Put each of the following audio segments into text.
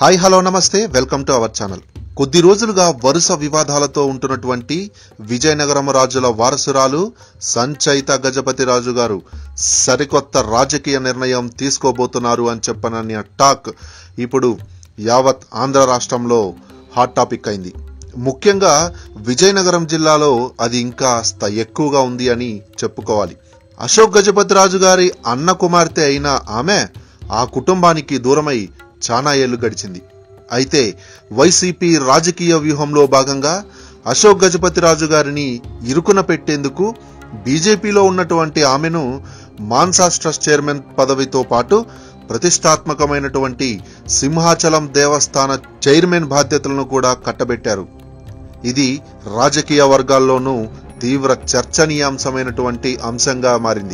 hi hello నమస్తే welcome to our channel కొద్ది రోజులుగా వరుస వివాదాలతో ఉంటున్నటువంటి విజయనగరం రాజుల వారసురాలు సంచయిత గజపతి రాజు గారు సరికొత్త రాజకీయ నిర్ణయం తీసుకోబోతున్నారు అని చెప్పనని టాక్ ఇప్పుడు యావత్ ఆంధ్ర రాష్ట్రంలో హాట్ టాపిక్ అయింది ముఖ్యంగా విజయనగరం జిల్లాలో అది ఇంకా కాస్త ఎక్కువగా ఉంది అని చెప్పుకోవాలి అశోక్ గజపతి రాజు గారి అన్న కుమార్తె అయిన ఆమె ఆ కుటుంబానికి దూరమై చాలా ఏళ్లు గడిచింది అయితే వైసీపీ రాజకీయ వ్యూహంలో భాగంగా అశోక్ గజపతి రాజు గారిని ఇరుకున పెట్టేందుకు బీజేపీలో ఉన్నటువంటి ఆమెను మాన్సాస్ ట్రస్ట్ చైర్మన్ పదవితో పాటు ప్రతిష్టాత్మకమైనటువంటి సింహాచలం దేవస్థాన చైర్మన్ బాధ్యతలను కూడా కట్టబెట్టారు ఇది రాజకీయ వర్గాల్లోనూ తీవ్ర చర్చనీయాంశమైనటువంటి అంశంగా మారింది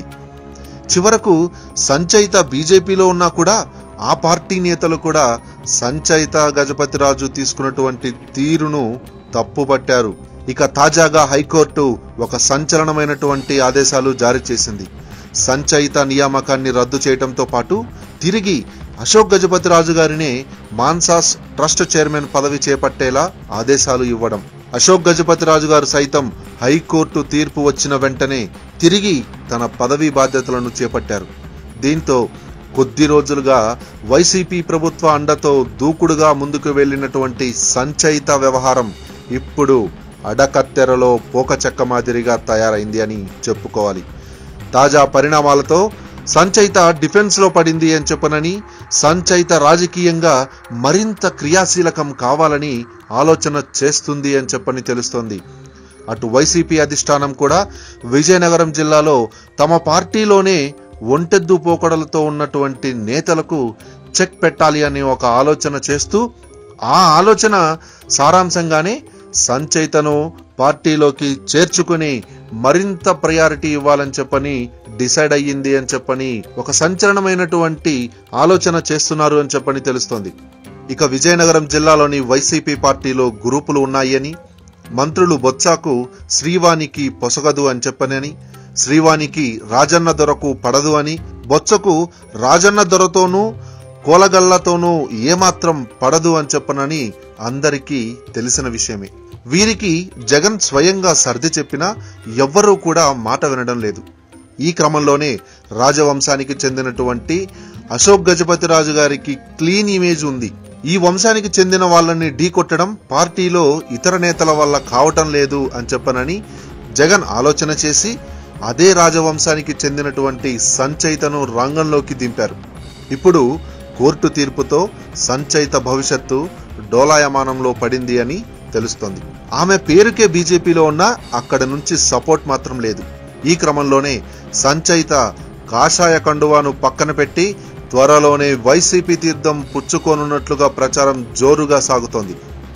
చివరకు సంచయిత బీజేపీలో ఉన్నా కూడా ఆ పార్టీ నేతలు కూడా సంచయిత గజపతిరాజు తీసుకున్నటువంటి తీరును తప్పుపట్టారు ఇక తాజాగా హైకోర్టు ఒక సంచలనమైనటువంటి ఆదేశాలు జారీ చేసింది సంచయిత నియామకాన్ని రద్దు చేయడంతో పాటు తిరిగి అశోక్ గజపతి రాజు గారినే మాన్సాస్ ట్రస్ట్ చైర్మన్ పదవి చేపట్టేలా ఆదేశాలు ఇవ్వడం అశోక్ గజపతి రాజు గారు సైతం హైకోర్టు తీర్పు వచ్చిన వెంటనే తిరిగి తన పదవి బాధ్యతలను చేపట్టారు దీంతో కొద్ది రోజులుగా వైసీపీ ప్రభుత్వ అండతో దూకుడుగా ముందుకు వెళ్ళినటువంటి సంచయిత వ్యవహారం ఇప్పుడు అడకత్తెరలో పోకచెక్క మాదిరిగా తయారైంది అని చెప్పుకోవాలి తాజా పరిణామాలతో సంచయిత డిఫెన్స్ లో పడింది అని చెప్పనని సంచయిత రాజకీయంగా మరింత క్రియాశీలకం కావాలని ఆలోచన చేస్తుంది అని చెప్పని తెలుస్తోంది అటు వైసీపీ అధిష్టానం కూడా విజయనగరం జిల్లాలో తమ పార్టీలోనే ఒంటెద్దు పోకడలతో ఉన్నటువంటి నేతలకు చెక్ పెట్టాలి అనే ఒక ఆలోచన చేస్తూ ఆ ఆలోచన సారాంశంగానే సంచయితను పార్టీలోకి చేర్చుకుని మరింత ప్రయారిటీ ఇవ్వాలని చెప్పని డిసైడ్ అయ్యింది అని చెప్పని ఒక సంచలనమైనటువంటి ఆలోచన చేస్తున్నారు అని చెప్పని తెలుస్తోంది ఇక విజయనగరం జిల్లాలోని వైసీపీ పార్టీలో గ్రూపులు ఉన్నాయని మంత్రులు బొత్సాకు శ్రీవానికి పొసగదు అని చెప్పనని శ్రీవానికి రాజన్న దొరకు పడదు అని బొత్సకు రాజన్న దొరతోనూ కోలగల్లతోనూ ఏమాత్రం పడదు అని చెప్పనని అందరికీ తెలిసిన విషయమే వీరికి జగన్ స్వయంగా సర్ది చెప్పినా ఎవ్వరూ కూడా మాట వినడం లేదు ఈ క్రమంలోనే రాజవంశానికి చెందినటువంటి అశోక్ గజపతి రాజు గారికి క్లీన్ ఇమేజ్ ఉంది ఈ వంశానికి చెందిన వాళ్ళని ఢీకొట్టడం పార్టీలో ఇతర నేతల వల్ల కావటం లేదు అని చెప్పనని జగన్ ఆలోచన చేసి అదే రాజవంశానికి చెందినటువంటి సంచయితను రంగంలోకి దింపారు ఇప్పుడు కోర్టు తీర్పుతో సంచయిత భవిష్యత్తు డోలాయమానంలో పడింది అని తెలుస్తోంది ఆమె పేరుకే బీజేపీలో ఉన్నా అక్కడ నుంచి సపోర్ట్ మాత్రం లేదు ఈ క్రమంలోనే సంచయిత కాషాయ కండువాను పక్కన పెట్టి త్వరలోనే వైసీపీ తీర్థం పుచ్చుకోనున్నట్లుగా ప్రచారం జోరుగా సాగుతోంది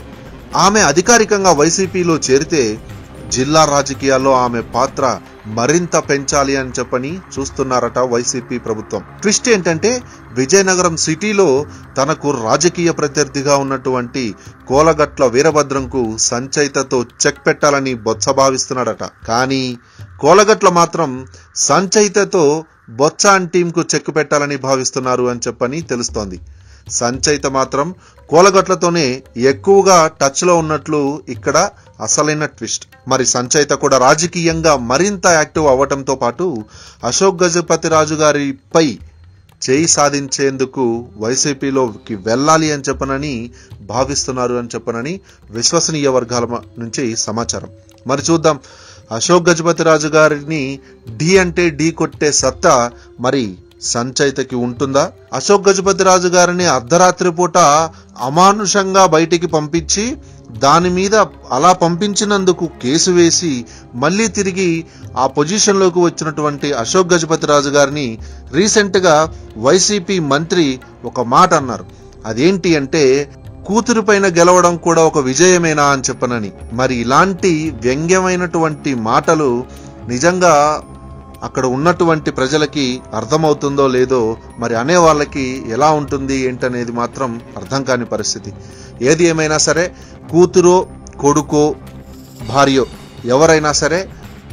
ఆమె అధికారికంగా వైసీపీలో చేరితే జిల్లా రాజకీయాల్లో ఆమె పాత్ర మరింత పెంచాలి అని చెప్పని చూస్తున్నారట వైసీపీ ప్రభుత్వం ట్విస్ట్ ఏంటంటే విజయనగరం సిటీలో తనకు రాజకీయ ప్రత్యర్థిగా ఉన్నటువంటి కోలగట్ల వీరభద్రంకు సంచయితతో చెక్ పెట్టాలని బొత్స భావిస్తున్నాడట కానీ కోలగట్ల మాత్రం సంచయితతో బొత్స అండ్ టీంకు చెక్ పెట్టాలని భావిస్తున్నారు అని చెప్పని తెలుస్తోంది సంచయిత మాత్రం కోలగట్లతోనే ఎక్కువగా టచ్ లో ఉన్నట్లు ఇక్కడ అసలైన ట్విస్ట్ మరి సంచయిత కూడా రాజకీయంగా మరింత యాక్టివ్ అవ్వటంతో పాటు అశోక్ గజపతి రాజు గారిపై చేయి సాధించేందుకు వైసీపీలోకి వెళ్ళాలి అని చెప్పనని భావిస్తున్నారు అని చెప్పనని విశ్వసనీయ వర్గాల మ- నుంచి సమాచారం మరి చూద్దాం అశోక్ గజపతి రాజు గారిని ఢీ అంటే ఢీ కొట్టే సత్తా మరి సంచయితకి ఉంటుందా అశోక్ గజపతి రాజు గారిని అర్ధరాత్రి పూట అమానుషంగా బయటికి పంపించి దాని మీద అలా పంపించినందుకు కేసు వేసి మళ్ళీ తిరిగి ఆ పొజిషన్లోకి వచ్చినటువంటి అశోక్ గజపతి రాజు గారిని రీసెంట్ గా వైసీపీ మంత్రి ఒక మాట అన్నారు అదేంటి అంటే కూతురు పైన గెలవడం కూడా ఒక విజయమేనా అని చెప్పనని మరి ఇలాంటి వ్యంగ్యమైనటువంటి మాటలు నిజంగా అక్కడ ఉన్నటువంటి ప్రజలకి అర్థమవుతుందో లేదో మరి అనే వాళ్ళకి ఎలా ఉంటుంది ఏంటనేది మాత్రం అర్థం కాని పరిస్థితి ఏది ఏమైనా సరే కూతురో కొడుకో భార్యో ఎవరైనా సరే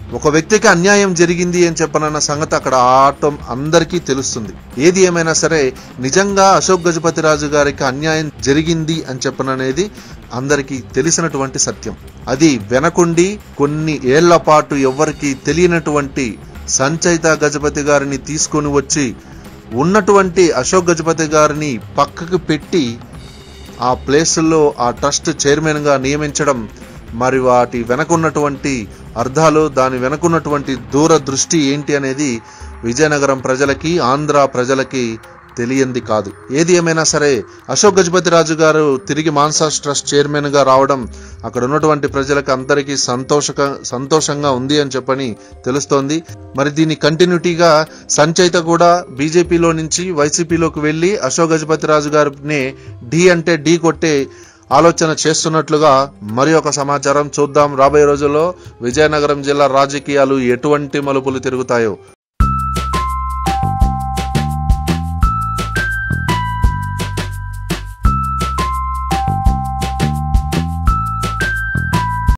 ఒక వ్యక్తికి అన్యాయం జరిగింది అని చెప్పనన్న సంగతి అక్కడ ఆటం అందరికీ తెలుస్తుంది ఏది ఏమైనా సరే నిజంగా అశోక్ గజపతి రాజు గారికి అన్యాయం జరిగింది అని చెప్పననేది అందరికీ తెలిసినటువంటి సత్యం అది వెనకుండి కొన్ని ఏళ్ల పాటు ఎవ్వరికి తెలియనటువంటి సంచయిత గజపతి గారిని తీసుకొని వచ్చి ఉన్నటువంటి అశోక్ గజపతి గారిని పక్కకు పెట్టి ఆ ప్లేసుల్లో ఆ ట్రస్ట్ చైర్మన్గా నియమించడం మరి వాటి వెనకున్నటువంటి అర్థాలు దాని వెనకున్నటువంటి దూరదృష్టి ఏంటి అనేది విజయనగరం ప్రజలకి ఆంధ్ర ప్రజలకి తెలియంది కాదు ఏది ఏమైనా సరే అశోక్ గజపతి రాజు గారు తిరిగి మాన్సాస్ ట్రస్ట్ చైర్మన్ గా రావడం అక్కడ ఉన్నటువంటి ప్రజలకు అందరికీ సంతోషక సంతోషంగా ఉంది అని చెప్పని తెలుస్తోంది మరి దీని కంటిన్యూటీగా సంచయిత కూడా బీజేపీలో నుంచి వైసీపీలోకి వెళ్ళి అశోక్ గజపతి రాజు గారిని ఢీ అంటే ఢీ కొట్టే ఆలోచన చేస్తున్నట్లుగా మరి ఒక సమాచారం చూద్దాం రాబోయే రోజుల్లో విజయనగరం జిల్లా రాజకీయాలు ఎటువంటి మలుపులు తిరుగుతాయో